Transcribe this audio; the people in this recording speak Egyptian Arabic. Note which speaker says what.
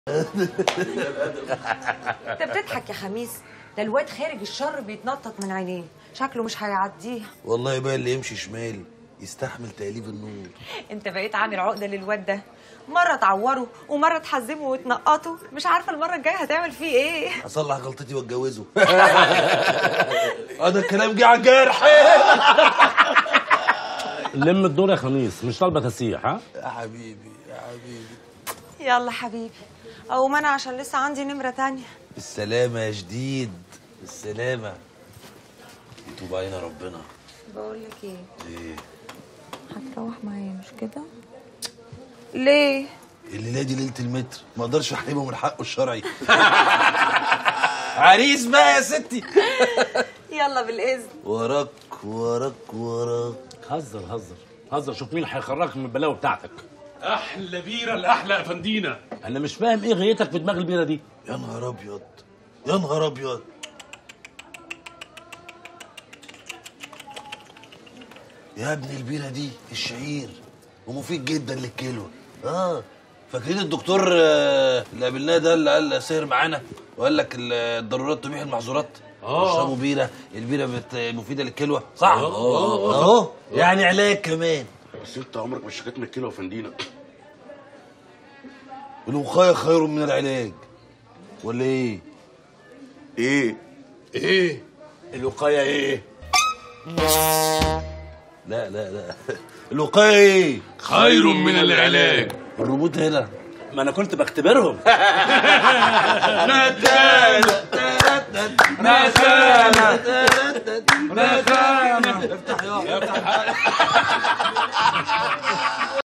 Speaker 1: انت بتضحك يا خميس ده الواد خارج الشر بيتنطط من عينيه شكله مش هيعديها
Speaker 2: والله بقى اللي يمشي شمال يستحمل تقليب النور
Speaker 1: انت بقيت عامل عقده للواد ده مره تعوره ومره تحزمه وتنقطه مش عارفه المره الجايه هتعمل فيه ايه
Speaker 2: اصلح غلطتي واتجوزه هذا الكلام جه على الجرح
Speaker 3: لم الدور يا خميس مش طالبه تسيح ها
Speaker 2: يا حبيبي يا حبيبي
Speaker 1: يلا حبيبي او ما انا عشان لسه عندي نمره تانية
Speaker 2: بالسلامة يا جديد بالسلامة يتوب علينا ربنا
Speaker 1: بقول لك ايه
Speaker 2: ايه
Speaker 1: هتروح معايا مش كده ليه
Speaker 2: الليلة دي ليلة المتر ما اقدرش احرمه من حقه الشرعي عريس بقى يا ستي
Speaker 1: يلا بالاذن
Speaker 2: وراك وراك وراك
Speaker 3: هزر هزر هزر شوف مين هيخرجك من البلاوه بتاعتك
Speaker 4: احلى بيره الاحلى يا فندينا
Speaker 3: انا مش فاهم ايه غايتك في دماغ البيره دي
Speaker 2: يا نهار ابيض يا نهار ابيض يا ابني البيره دي الشعير ومفيد جدا للكلوه اه فاكرين الدكتور آه، اللي قابلناه ده اللي قال سهر معانا وقال لك ال- الضرورات تبيح المحظورات
Speaker 4: آه.
Speaker 2: اشربوا بيره البيره بت... مفيده للكلوه صح اه اهو يعني علاج كمان
Speaker 4: بس انت عمرك ما اشتكيت من الكلى يا فندينا
Speaker 2: الوقايه خير من العلاج ولا ايه
Speaker 4: ايه ايه
Speaker 3: الوقايه ايه
Speaker 2: لا لا لا الوقايه ايه
Speaker 4: خير من العلاج
Speaker 2: الريموت هنا
Speaker 3: ما انا كنت بختبرهم
Speaker 4: ندالة ندالة
Speaker 2: افتح يا